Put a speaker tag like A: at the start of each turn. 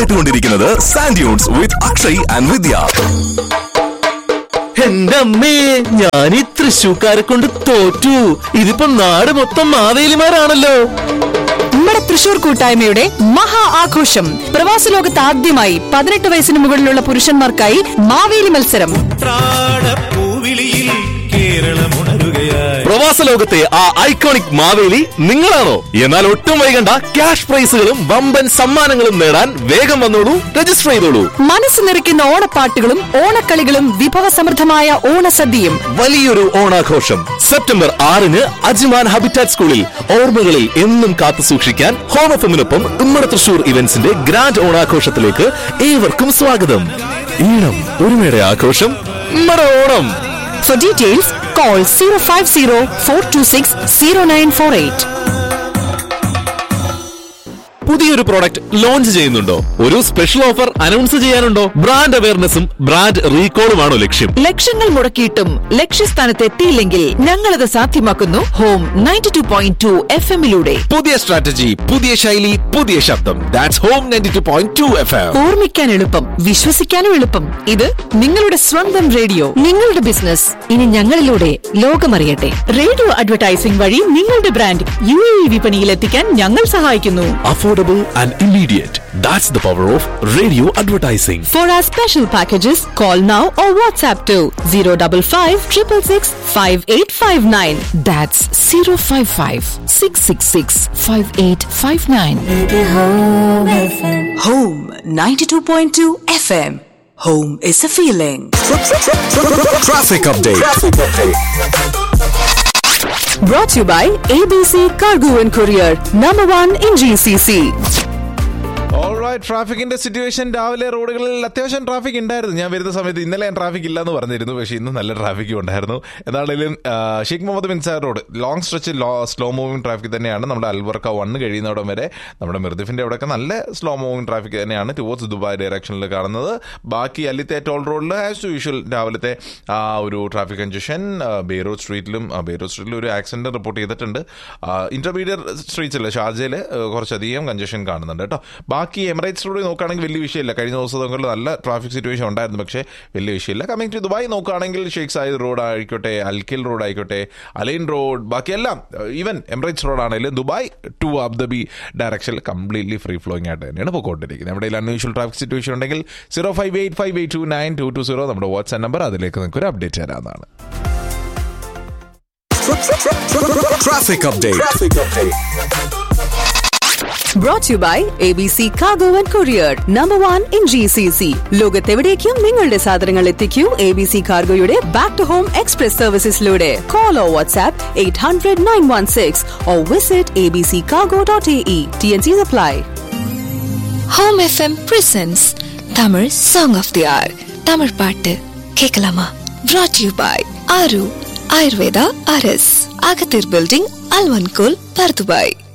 A: കേട്ടുകൊണ്ടിരിക്കുന്നത് Sandunes with Akshay and Vidya
B: എന്റെ അമ്മേ ഞാൻ ഈ തൃശ്ശൂക്കാരെ കൊണ്ട് തോറ്റു ഇതിപ്പോ നാട് മൊത്തം മാവേലിമാരാണല്ലോ
C: നമ്മുടെ തൃശൂർ കൂട്ടായ്മയുടെ മഹാ ആഘോഷം പ്രവാസ ലോകത്ത് ആദ്യമായി പതിനെട്ട് വയസ്സിന് മുകളിലുള്ള പുരുഷന്മാർക്കായി മാവേലി മത്സരം
D: പൂവിളിയിൽ കേരളമുണരുകയായി
B: പ്രവാസ ലോകത്തെ ആ ഐക്കോണിക് മാവേലി നിങ്ങളാണോ എന്നാൽ ഒട്ടും വൈകണ്ട ക്യാഷ് പ്രൈസുകളും വമ്പൻ സമ്മാനങ്ങളും നേടാൻ വേഗം വന്നോളൂ രജിസ്റ്റർ ചെയ്തോളൂ
C: മനസ്സ് നിറയ്ക്കുന്ന ഓണപ്പാട്ടുകളും ഓണക്കളികളും വിഭവസമൃദ്ധമായ ഓണസദ്യയും
B: വലിയൊരു ഓണാഘോഷം സെപ്റ്റംബർ ആറിന് അജ്മാൻ ഹാബിറ്റാറ്റ് സ്കൂളിൽ ഓർമ്മകളിൽ എന്നും കാത്തു സൂക്ഷിക്കാൻ ഹോം എഫിനൊപ്പം ഉമ്മറ തൃശൂർ ഇവന്റ്സിന്റെ ഗ്രാൻഡ് ഓണാഘോഷത്തിലേക്ക് ഏവർക്കും സ്വാഗതം ഈണം ഒരുമയുടെ ആഘോഷം Ummara Onam
C: for details call zero five zero four two six zero nine four eight
B: പുതിയൊരു പ്രോഡക്റ്റ് ലോഞ്ച് ചെയ്യുന്നുണ്ടോ ഒരു സ്പെഷ്യൽ ഓഫർ അനൗൺസ് ചെയ്യാനുണ്ടോ ബ്രാൻഡ് അവയർനെസ്സും ബ്രാൻഡ് റീകോളുമാണോ ലക്ഷ്യം
E: ലക്ഷങ്ങൾ മുടക്കിയിട്ടും ലക്ഷ്യസ്ഥാനത്ത് എത്തിയില്ലെങ്കിൽ ഞങ്ങളത് സാധ്യമാക്കുന്നു home ninety two point two F എമ്മിലൂടെ
B: പുതിയ സ്ട്രാറ്റജി പുതിയ ശൈലി പുതിയ ശബ്ദം that's home ninety two point two F M
E: ഓർമ്മിക്കാൻ എളുപ്പം വിശ്വസിക്കാനും എളുപ്പം ഇത് നിങ്ങളുടെ സ്വന്തം റേഡിയോ നിങ്ങളുടെ ബിസിനസ് ഇനി ഞങ്ങളിലൂടെ ലോകമറിയട്ടെ
C: റേഡിയോ അഡ്വർടൈസിംഗ് വഴി നിങ്ങളുടെ ബ്രാൻഡ് യു എ വിപണിയിൽ എത്തിക്കാൻ ഞങ്ങൾ സഹായിക്കുന്നു
B: affordable and immediate. That's the power of radio advertising.
C: For our special packages, call now or WhatsApp to 055 666 5859.
E: That's zero five five six six six five eight five nine.
F: Home 92.2 FM. Home is a feeling.
A: Traffic update.
C: Brought to you by ABC Cargo and Courier, number one in GCC.
D: Alright ട്രാഫിക്കിന്റെ situation രാവിലെ റോഡുകളിൽ അത്യാവശ്യം traffic ഉണ്ടായിരുന്നു ഞാൻ വരുന്ന സമയത്ത് ഇന്നലെ ഞാൻ ട്രാഫിക് ഇല്ലെന്ന് പറഞ്ഞിരുന്നു പക്ഷേ ഇന്ന് നല്ല ട്രാഫിക്കും ഉണ്ടായിരുന്നു എന്നാണെങ്കിലും ആ, Sheikh Mohammed bin Zayed road long stretch slow moving traffic തന്നെയാണ് നമ്മുടെ അൽവർക്ക വണ്ണ് കഴിയുന്നിടം വരെ നമ്മുടെ മിർദിഫിന്റെ അവിടെയൊക്കെ നല്ല സ്ലോ മൂവിംഗ് ട്രാഫിക് തന്നെയാണ് ടുവേർഡ്സ് ദുബായ് ഡയറക്ഷനിൽ കാണുന്നത് ബാക്കി അല്ലിത്തെ ടോൾ റോഡിൽ ആസ് യൂഷ്വൽ രാവിലത്തെ ആ ഒരു ട്രാഫിക് കൺജഷൻ ബെയ്റോഡ് സ്ട്രീറ്റിലും ബെയ്റോഡ് സ്ട്രീറ്റിലും ഒരു ആക്സിഡന്റ് റിപ്പോർട്ട് ചെയ്തിട്ടുണ്ട് ഇന്റർമീഡിയറ്റ് സ്ട്രീറ്റ്സിൽ ഷാർജയിൽ കുറച്ചധികം കൺജഷൻ കാണുന്നുണ്ട് കേട്ടോ ബാക്കി എമിറേറ്റ്സ് റോഡ് നോക്കുകയാണെങ്കിൽ വലിയ വിഷയമില്ല കഴിഞ്ഞ ദിവസങ്ങളിൽ നല്ല ട്രാഫിക് സിറ്റുവേഷൻ ഉണ്ടായിരുന്നു പക്ഷേ വലിയ വിഷയമില്ല കമ്മിങ് ടു ദുബായ് നോക്കുകയാണെങ്കിൽ ഷെയ്ഖ് സായിദ് റോഡ് ആയിക്കോട്ടെ അൽക്കിൽ റോഡ് ആയിക്കോട്ടെ അലൈൻ റോഡ് ബാക്കിയെല്ലാം ഈവൻ എമിറേറ്റ്സ് റോഡ് ആണെങ്കിലും ദുബായ് ടു അബ്ദബി ഡയറക്ഷനിൽ കംപ്ലീറ്റ്ലി ഫ്രീ ഫ്ലോയിങ് ആയിട്ട് തന്നെയാണ് പോയിക്കൊണ്ടിരിക്കുന്നത് എവിടെയെങ്കിലും അൺയൂഷ്വൽ ട്രാഫിക് സിറ്റുവേഷൻ ഉണ്ടെങ്കിൽ zero five eight five eight two nine two two zero നമ്മുടെ വാട്സ്ആപ്പ് നമ്പർ അതിലേക്ക് നിങ്ങൾക്ക് ഒരു അപ്ഡേറ്റ് തരാവുന്നതാണ്
A: Traffic update.
C: Brought to you by ABC Cargo and Courier, number one in GCC. ലോകത്തെവിടേക്കും നിങ്ങളുടെ സാധനങ്ങൾ എത്തിക്കൂ എ ബി സി കാർഗോയുടെ ബാക്ക് ടു ഹോം എക്സ്പ്രസ് സർവീസസിലൂടെ call or WhatsApp eight hundred nine one six or visit A B C cargo dot A E T N C apply
G: home FM presents Tamil song of the hour Tamil பாட்டு கேட்கலாமா brought you by Aaru Ayurveda அரஸ் அகத்தீர் building அல்வன்கோல் Bur Dubai